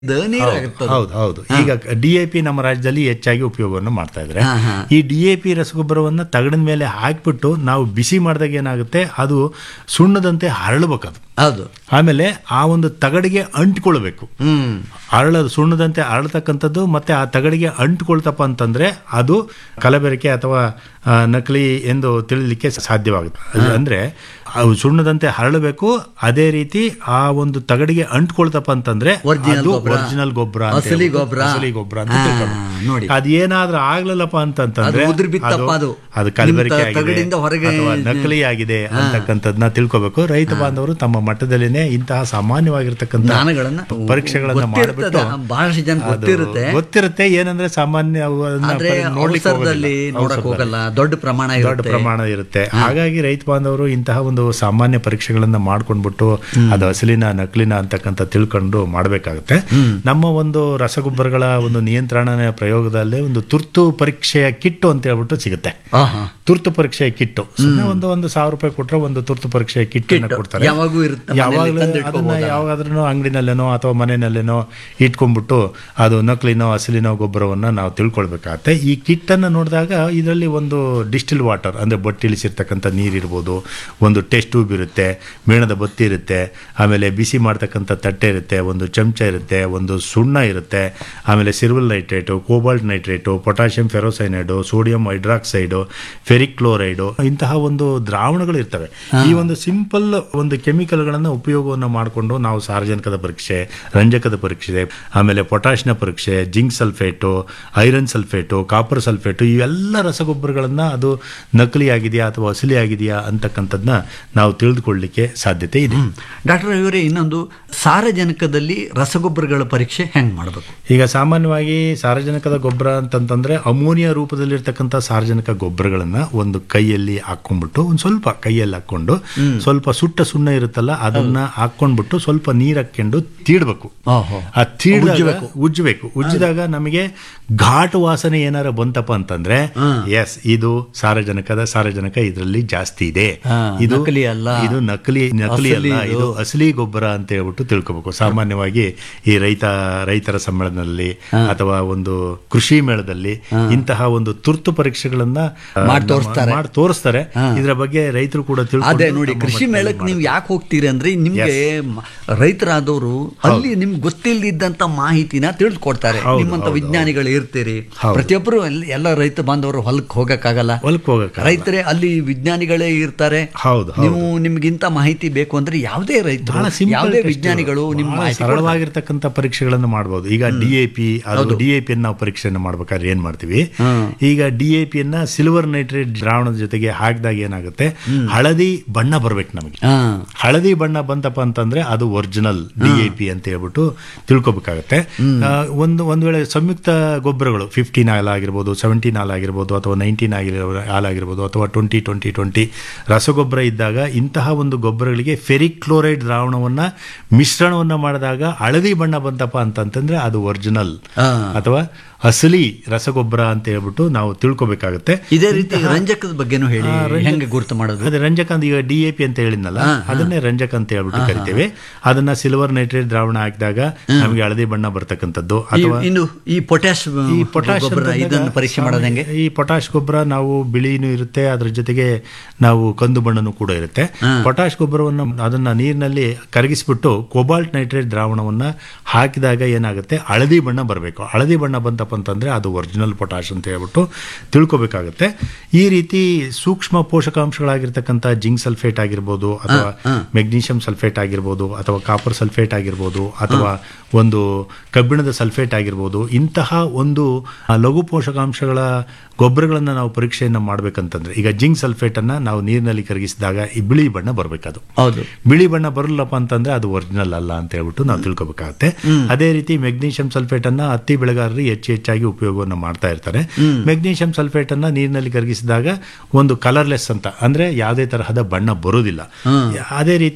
ನೀರಾಗುತ್ತದೆ ಹೌದು ಹೌದು ಈಗ ಡಿ ಎ ಪಿ ನಮ್ಮ ರಾಜ್ಯದಲ್ಲಿ ಹೆಚ್ಚಾಗಿ ಉಪಯೋಗವನ್ನು ಮಾಡ್ತಾ ಇದ್ದಾರೆ ಹಾ, ಹಾ. ಈ ಡಿ ಎ ಪಿ ರಸಗೊಬ್ಬರವನ್ನು ತಗಡಿನ ಮೇಲೆ ಹಾಕ್ಬಿಟ್ಟು ನಾವು ಬಿಸಿ ಮಾಡಿದಾಗ ಏನಾಗುತ್ತೆ ಅದು ಸುಣ್ಣದಂತೆ ಹರಳಬೇಕು ಅದು ಹೌದು ಆಮೇಲೆ ಆ ಒಂದು ತಗಡಿಗೆ ಅಂಟ್ಕೊಳ್ಬೇಕು ಹ್ಮ್ ಅರಳದು ಸುಣ್ಣದಂತೆ ಅರಳತಕ್ಕಂಥದ್ದು ಮತ್ತೆ ಆ ತಗಡಿಗೆ ಅಂಟ್ಕೊಳ್ತಪ್ಪ ಅಂತಂದ್ರೆ ಅದು ಕಲಬೆರಕೆ ಅಥವಾ ಆ, ನಕಲಿ ಎಂದು ತಿಳಿಲಿಕ್ಕೆ ಸಾಧ್ಯವಾಗುತ್ತೆ ಅದು ಅಂದ್ರೆ ಅವು ಸುಣ್ಣದಂತೆ ಹರಳಬೇಕು ಅದೇ ರೀತಿ ಆ ಒಂದು ತಗಡಿಗೆ ಅಂಟ್ಕೊಳ್ತಪ್ಪ ಅಂತಂದ್ರೆ Original ಅದು ಗೊಬ್ಬರ. ಒರಿಜಿನಲ್ ಗೊಬ್ಬರ ಅಂತ ಅಸಲಿ ಹೇಳ್ಬಿಟ್ಟು- ಗೊಬ್ಬರ. ಅಸಲಿ ಗೊಬ್ಬರ ಅಂತ ಆ, ತಿಳ್ಕೊಬೇಕು. ನೋಡಿ. ಅದೇನಾದ್ರೂ ಆಗ್ಲಿಲ್ಲಪ್ಪ ಅಂತಂತಂದ್ರೆ ಅದು ಉದುರಿ ಬಿತ್ತಪ್ಪ ಅದು. ಅದು ಕಲಬೆರಕೆ ನಿಮ್ಮ ಆಗಿದೆ ತಗಡಿಂದ ಹೊರಗೆ ಅಥವಾ ನಕಲಿ ಆಗಿದೆ ಅಂತಕ್ಕಂಥದ್ನ ತಿಳ್ಕೊಬೇಕು ರೈತ ಬಾಂಧವರು ತಮ್ಮ ಮಟ್ಟದಲ್ಲಿನೇ ಇಂತಹ ಸಾಮಾನ್ಯವಾಗಿರ್ತಕ್ಕಂಥ ಜ್ಞಾನಗಳನ್ನ ಪರೀಕ್ಷೆಗಳನ್ನ ಗೊತ್ತಿರ್ತದೆ. ಮಾಡಿಬಿಟ್ಟು ಬಹಳಷ್ಟು ಜನ ಅದು ಗೊತ್ತಿರುತ್ತೆ ಗೊತ್ತಿರುತ್ತೆ ಏನಂದ್ರೆ ಸಾಮಾನ್ಯ ಅವನ್ನ ಆದ್ರೆ ಪರಿ- ನೋಡ್ಲಿಕ್ಕೆ ಅವಸರದಲ್ಲಿ ಹೋಗೋದಿಲ್ಲ. ನೋಡಕ್ ಅವಸರದಲ್ಲಿ. ಹೋಗಲ್ಲ ದೊಡ್ಡ ಪ್ರಮಾಣ ದೊಡ್ಡ ಇರುತ್ತೆ ಪ್ರಮಾಣ ಇರುತ್ತೆ ಹಾಗಾಗಿ ರೈತ ಬಾಂಧವರು ಇಂತಹ ಒಂದು ಸಾಮಾನ್ಯ ಪರೀಕ್ಷೆಗಳನ್ನ ಮಾಡ್ಕೊಂಡ್ಬಿಟ್ಟು ಅದು ಅಸಲಿನ ನಕಲಿನ ಅಂತಕ್ಕಂಥ ತಿಳ್ಕೊಂಡು ಮಾಡಬೇಕಾಗುತ್ತೆ ನಮ್ಮ ಒಂದು ರಸಗೊಬ್ಬರಗಳ ಒಂದು ನಿಯಂತ್ರಣ ಪ್ರಯೋಗದಲ್ಲೇ ಒಂದು ತುರ್ತು ಪರೀಕ್ಷೆಯ ಕಿಟ್ಟು ಅಂತ ಹೇಳ್ಬಿಟ್ಟು ಸಿಗುತ್ತೆ ಆಹಾ. ತುರ್ತು ಪರೀಕ್ಷೆಯ ಕಿಟ್ಟು ಸುಮ್ಮನೆ ಒಂದು ಒಂದು ಸಾವಿರ ರೂಪಾಯಿ ಕೊಟ್ರೆ ಒಂದು ತುರ್ತು ಪರೀಕ್ಷೆಯ ಕಿಟ್ ಕಿಟ್ ಕೊಡ್ತಾರೆ ಯಾವಾಗೂ ಇರುತ್ತೆ, ಮನೇಲಿ ಯಾವಾಗಲೂ ತಂದು ಅದನ್ನ ಇಟ್ಕೋಬೋದಲ್ಲ? ಯಾವಾಗಾದ್ರೂ ಅಂಗಡಿನಲ್ಲೇನೋ ಅಥವಾ ಮನೆಯಲ್ಲೇನೋ ಇಟ್ಕೊಂಡ್ಬಿಟ್ಟು ಅದು ನಕಲಿನೋ ಅಸಲಿನೋ ಗೊಬ್ಬರವನ್ನ ನಾವು ತಿಳ್ಕೊಳ್ಬೇಕಾಗತ್ತೆ ಈ ಕಿಟ್ ಅನ್ನ ನೋಡಿದಾಗ ಇದರಲ್ಲಿ ಒಂದು ಡಿಸ್ಟಿಲ್ ವಾಟರ್ ಅಂದ್ರೆ ಬಟ್ಟಿ ಇಳಿಸಿರ್ತಕ್ಕಂಥ ನೀರಿರ್ಬೋದು ಒಂದು ಟೆಸ್ಟ್ ಟ್ಯೂಬ್ ಇರುತ್ತೆ ಮೇಣದ ಬತ್ತಿ ಇರುತ್ತೆ ಆಮೇಲೆ ಬಿಸಿ ಮಾಡ್ತಕ್ಕಂಥ ತಟ್ಟೆ ಇರುತ್ತೆ ಒಂದು ಚಮಚ ಇರುತ್ತೆ ಒಂದು ಸುಣ್ಣ ಇರುತ್ತೆ ಆಮೇಲೆ silver nitrate cobalt nitrate potassium ferrocyanide sodium hydroxide ferric chloride ಇಂತಹ ಒಂದು ದ್ರಾವಣಗಳು ಇರ್ತವೆ ಈ ಒಂದು ಸಿಂಪಲ್ ಒಂದು ಕೆಮಿಕಲ್ಗಳನ್ನ ಉಪಯೋಗವನ್ನು ಮಾಡಿಕೊಂಡು ನಾವು ಸಾರ್ವಜನಿಕದ ಪರೀಕ್ಷೆ ರಂಜಕದ ಪರೀಕ್ಷೆ ಆಮೇಲೆ ಪೊಟ್ಯಾಷ್ನ ಪರೀಕ್ಷೆ zinc sulphate iron sulphate copper sulphate ಇವೆಲ್ಲ ರಸಗೊಬ್ಬರಗಳನ್ನ ಅದು ನಕಲಿ ಆಗಿದೆಯಾ ಅಥವಾ ಅಸಲಿ ಆಗಿದೆಯಾ ಅಂತಕ್ಕಂಥದ್ದನ್ನ ನಾವು ತಿಳಿದುಕೊಳ್ಳಲಿಕ್ಕೆ ಸಾಧ್ಯತೆ ಇದೆ ಡಾಕ್ಟರ್ ಇವರೇ ಇನ್ನೊಂದು ಸಾರಜನಕದಲ್ಲಿ ರಸಗೊಬ್ಬರಗಳ ಪರೀಕ್ಷೆ ಹೆಂಗ್ ಮಾಡಬೇಕು ಈಗ ಸಾಮಾನ್ಯವಾಗಿ ಸಾರ್ವಜನಿಕದ ಗೊಬ್ಬರ ಅಂತಂತಂದ್ರೆ ಅಮೋನಿಯಾ ರೂಪದಲ್ಲಿರ್ತಕ್ಕಂಥ ಸಾರ್ವಜನಿಕ ಗೊಬ್ಬರಗಳನ್ನ ಒಂದು ಕೈಯಲ್ಲಿ ಹಾಕೊಂಡ್ಬಿಟ್ಟು ಒಂದು ಸ್ವಲ್ಪ ಕೈಯಲ್ಲಿ ಹಾಕೊಂಡು ಸ್ವಲ್ಪ ಸುಟ್ಟ ಸುಣ್ಣ ಇರುತ್ತಲ್ಲ ಅದನ್ನ ಹಾಕೊಂಡ್ಬಿಟ್ಟು ಸ್ವಲ್ಪ ನೀರ್ ಹಾಕೊಂಡು ತೀಡ್ಬೇಕು ಓಹೋ. ಆ ತೀಡಿದಾಗ ಉಜ್ಜಬೇಕು ಉಜ್ಜಿದಾಗ ನಮಗೆ ಘಾಟು ವಾಸನೆ ಏನಾರ ಬಂತಪ್ಪ ಅಂತಂದ್ರೆ ಎಸ್ ಇದು ಸಾರಜನಕದ ಸಾರಜನಕ ಇದರಲ್ಲಿ ಜಾಸ್ತಿ ಇದೆ ಹಾ, ಇದು ನಕಲಿ ಅಲ್ಲ. ಇದು ನಕಲಿ ನಕಲಿ ಅಸಲಿ ಅಲ್ಲ ಇದು ಅಸಲಿ ಗೊಬ್ಬರ ಅಂತ ಹೇಳ್ಬಿಟ್ಟು ತಿಳ್ಕೊಬೇಕು ಸಾಮಾನ್ಯವಾಗಿ ಈ ರೈತ ರೈತರ ಸಮ್ಮೇಳನದಲ್ಲಿ ಅಥವಾ ಒಂದು ಕೃಷಿ ಮೇಳದಲ್ಲಿ ಇಂತಹ ಒಂದು ತುರ್ತು ಪರೀಕ್ಷೆಗಳನ್ನ ಆ, ಮಾಡ್ ತೋರಿಸ್ತಾರೆ. ಮಾಡ್ ತೋರಿಸ್ತಾರೆ ಇದರ ಬಗ್ಗೆ ರೈತರು ಕೂಡ ಅದೇ ತಿಳ್ಕೊಂಡು ನೋಡಿ ನಮ್ಮ ಕೃಷಿ ಮಟ್ಟದಲ್ಲಿ ಮೇಳಕ್ಕೆ ನೀವು ಯಾಕೆ ಹೋಗ್ತೀರಿ ಅಂದ್ರೆ ನಿಮ್ಗೆ ಮ- ರೈತರಾದವರು ಅಲ್ಲಿ ನಿಮ್ಗೆ ಗೊತ್ತಿಲ್ಲದಿದ್ದಂತ ಮಾಹಿತಿನ ತಿಳಿದುಕೊಡ್ತಾರೆ ಹೌದು, ನಿಮ್ಮಂತ ಹೌದು, ವಿಜ್ಞಾನಿಗಳು ಇರ್ತೀರಿ ಹೌದು. ಪ್ರತಿಯೊಬ್ಬರು ಎಲ್ಲ- ಎಲ್ಲ ರೈತ ಬಾಂಧವರು ಹೊಲಕ್ಕೆ ಹೋಗಕ್ಕಾಗಲ್ಲ ಹೊಲಕ್ಕೆ ಹೋಗಕ್ಕೆ ರೈತರೇ ಅಲ್ಲಿ ವಿಜ್ಞಾನಿಗಳೇ ಇರ್ತಾರೆ ಹೌದು, ಹೌದು. ನೀವು ನಿಮ್ಗಿಂತ ಮಾಹಿತಿ ಬೇಕು ಅಂದ್ರೆ ಯಾವುದೇ ರೈತರು ಬಹಳ simple ಯಾವುದೇ test. ವಿಜ್ಞಾನಿಗಳು ನಿಮ್ಮ ಬಹಳ ಮಾಹಿತಿ ಕೊಡ್ತಾರೆ. ಸರಳವಾಗಿರ್ತಕ್ಕಂಥ ಪರೀಕ್ಷೆಗಳನ್ನು ಮಾಡಬಹುದು ಈಗ ಡಿ ಎ ಪಿ ಅದು ಡಿ ಎ ಪಿ ನಾವು ಪರೀಕ್ಷೆಯನ್ನು ಮಾಡ್ಬೇಕಾದ್ರೆ ಏನ್ ಮಾಡ್ತೀವಿ ಈಗ ಡಿ ಎ ಪಿ ಅನ್ನ ಸಿಲ್ವರ್ ನೈಟ್ರೇಟ್ ದ್ರಾವಣದ ಜೊತೆಗೆ ಹಾಕಿದಾಗ ಏನಾಗುತ್ತೆ ಹಳದಿ ಬಣ್ಣ ಬರ್ಬೇಕು ನಮಗೆ ಹಾ. ಹಳದಿ ಬಣ್ಣ ಬಂತಪ್ಪ ಅಂತಂದ್ರೆ ಅದು ಒರಿಜಿನಲ್ ಡಿ ಎ ಪಿ ಅಂತ ಹೇಳ್ಬಿಟ್ಟು ತಿಳ್ಕೊಬೇಕಾಗತ್ತೆ ಆ, ಒಂದು ಒಂದು ವೇಳೆ ಸಂಯುಕ್ತ ಗೊಬ್ಬರಗಳು ಫಿಫ್ಟೀನ್ ಆಲ್ ಆಗಿರ್ಬೋದು ಸೆವೆಂಟೀನ್ ಆಲ್ ಆಗಿರ್ಬೋದು ಅಥವಾ ನೈನ್ಟೀನ್ ಆಗಿರೋ ಆಲ್ ಆಗಿರ್ಬೋದು ಅಥವಾ ಟ್ವೆಂಟಿ ಟ್ವೆಂಟಿ ಟ್ವೆಂಟಿ ರಸಗೊಬ್ಬರ ಇದ್ದಾಗ ಇಂತಹ ಒಂದು ಗೊಬ್ಬರಗಳಿಗೆ ಫೆರಿಕ್ ಕ್ಲೋರೈಡ್ ದ್ರಾವಣವನ್ನ ಮಿಶ್ರಣವನ್ನ ಮಾಡಿದಾಗ ಹಳದಿ ಬಣ್ಣ ಬಂತಪ್ಪ ಅಂತಂತಂದ್ರೆ ಅದು ಒರಿಜಿನಲ್ ಹಾ. ಅಥವಾ ಅಸಲಿ ರಸಗೊಬ್ಬರ ಅಂತ ಹೇಳ್ಬಿಟ್ಟು ನಾವು ತಿಳ್ಕೊಬೇಕಾಗತ್ತೆ ಇದೇ ರೀತಿ ರಂಜಕದ ಬಗ್ಗೆನೂ ಹೇಳಿ ಹೆಂಗೆ ಗುರುತು ಮಾಡೋದು ಅದೇ ರಂಜಕ ಅಂತ ಈಗ ಡಿ ಎ ಪಿ ಅಂತ ಹೇಳಿದ್ನಲ್ಲ ಅದನ್ನೇ ರಂಜಕ ಅಂತ ಹೇಳ್ಬಿಟ್ಟು ಕರಿತೇವೆ ಅದನ್ನ ಸಿಲ್ವರ್ ನೈಟ್ರೇಟ್ ದ್ರಾವಣ ಹಾಕಿದಾಗ ನಮಗೆ ಹಳದಿ ಬಣ್ಣ ಬರ್ತಕ್ಕಂಥದ್ದು ಈ- ಅಥವಾ ಇನ್ನು ಈ ಪೊಟ್ಯಾಶ್ ಈ ಪೊಟ್ಯಾಶ್ ಗೊಬ್ಬರ ಅಂತಂದಾಗ ಇದನ್ನು ಪರೀಕ್ಷೆ ಮಾಡೋದು ಹೆಂಗೆ ಈ ಪೊಟ್ಯಾಶ್ ಗೊಬ್ಬರ ನಾವು ಬಿಳಿನೂ ಇರುತ್ತೆ ಅದ್ರ ಜೊತೆಗೆ ನಾವು ಕಂದು ಬಣ್ಣನೂ ಕೂಡ ಇರುತ್ತೆ ಪೊಟ್ಯಾಶ್ ಗೊಬ್ಬರವನ್ನು ಅದನ್ನ ನೀರಿನಲ್ಲಿ ಕರಗಿಸ್ಬಿಟ್ಟು ಕೋಬಾಲ್ಟ್ ನೈಟ್ರೇಟ್ ದ್ರಾವಣವನ್ನ ಹಾಕಿದಾಗ ಏನಾಗುತ್ತೆ ಹಳದಿ ಬಣ್ಣ ಬರಬೇಕು ಹಳದಿ ಬಣ್ಣ ಬಂತಪ್ಪ ಅಂತಂದ್ರೆ ಅದು ಒರಿಜಿನಲ್ ಪೊಟ್ಯಾಶ್ ಅಂತ ಹೇಳ್ಬಿಟ್ಟು ತಿಳ್ಕೊಬೇಕಾಗುತ್ತೆ ಈ ರೀತಿ ಸೂಕ್ಷ್ಮ ಪೋಷಕಾಂಶಗಳಾಗಿರ್ತಕ್ಕಂಥ ಜಿಂಕ್ ಸಲ್ಫೇಟ್ ಆಗಿರ್ಬೋದು ಅಥವಾ ಮೆಗ್ನೀಷಿಯಂ ಸಲ್ಫೇಟ್ ಆಗಿರ್ಬೋದು ಅಥವಾ ಕಾಪರ್ ಸಲ್ಫೇಟ್ ಆಗಿರ್ಬೋದು ಅಥವಾ ಒಂದು ಕಬ್ಬಿಣದ ಸಲ್ಫೇಟ್ ಆಗಿರ್ಬೋದು ಇಂತಹ ಒಂದು ಆ, ಲಘು ಪೋಷಕಾಂಶಗಳ ಗೊಬ್ಬರಗಳನ್ನು ನಾವು ಪರೀಕ್ಷೆಯನ್ನು ಮಾಡ್ಬೇಕಂತಂದ್ರೆ ಈಗ ಜಿಂಕ್ ಸಲ್ಫೇಟ್ ಅನ್ನ ನಾವು ನೀರಿನಲ್ಲಿ ಕರಗಿಸಿದಾಗ ಈ ಬಿಳಿ ಬಣ್ಣ ಬರಬೇಕದು ಹೌದು ಬಿಳಿ ಬಣ್ಣ ಬರಲ್ಲಪ್ಪ ಅಂತಂದ್ರೆ ಅದು ಒರಿಜಿನಲ್ ಅಲ್ಲ ಅಂತ ಹೇಳ್ಬಿಟ್ಟು ನಾವು ತಿಳ್ಕೊಬೇಕಾಗತ್ತೆ ಅದೇ ರೀತಿ ಮೆಗ್ನೀಷಿಯಂ ಸಲ್ಫೇಟ್ ಅನ್ನ ಹತ್ತಿ ಬೆಳೆಗಾರರು ಹೆಚ್ಚು ಹೆಚ್ಚಾಗಿ ಉಪಯೋಗವನ್ನು ಮಾಡ್ತಾ ಇರ್ತಾರೆ ಮೆಗ್ನೀಷಿಯಂ ಸಲ್ಫೇಟ್ ಅನ್ನ ನೀರಿನಲ್ಲಿ ಕರಗಿಸಿದಾಗ ಒಂದು ಕಲರ್ಲೆಸ್ ಅಂತ ಅಂದ್ರೆ ಯಾವುದೇ ತರಹದ ಬಣ್ಣ ಬರೋದಿಲ್ಲ ಅದೇ ರೀತಿ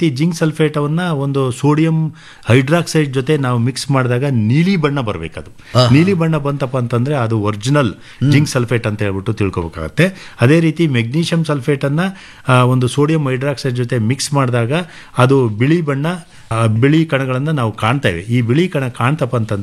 ರೀತಿ ಜಿಂಕ್ ಸಲ್ಫೇಟವನ್ನ ಒಂದು ಸೋಡಿಯಂ ಹೈಡ್ರಾಕ್ಸೈಡ್ ಜೊತೆ ನಾವು ಮಿಕ್ಸ್ ಮಾಡಿದಾಗ ನೀಲಿ ಬಣ್ಣ ಬರಬೇಕದು ನೀಲಿ ಬಣ್ಣ ಬಂತಪ್ಪ ಅಂತಂದ್ರೆ ಅದು ಒರಿಜಿನಲ್ ಜಿಂಕ್ ಸಲ್ಫೇಟ್ ಅಂತ ಹೇಳ್ಬಿಟ್ಟು ತಿಳ್ಕೊಬೇಕಾಗತ್ತೆ ಅದೇ ರೀತಿ ಮೆಗ್ನೀಷಿಯಂ ಸಲ್ಫೇಟ್ ಅನ್ನ ಆ, ಒಂದು ಸೋಡಿಯಂ ಹೈಡ್ರಾಕ್ಸೈಡ್ ಜೊತೆ ಮಿಕ್ಸ್ ಮಾಡಿದಾಗ ಅದು ಬಿಳಿ ಬಣ್ಣ ಆ, ಬಿಳಿ ಕಣಗಳನ್ನ ನಾವು ಕಾಣ್ತೇವೆ ಈ ಬಿಳಿ ಕಣ ಕಾಣ್ತಪ್ಪ ಅಂತಂದ್ರೆ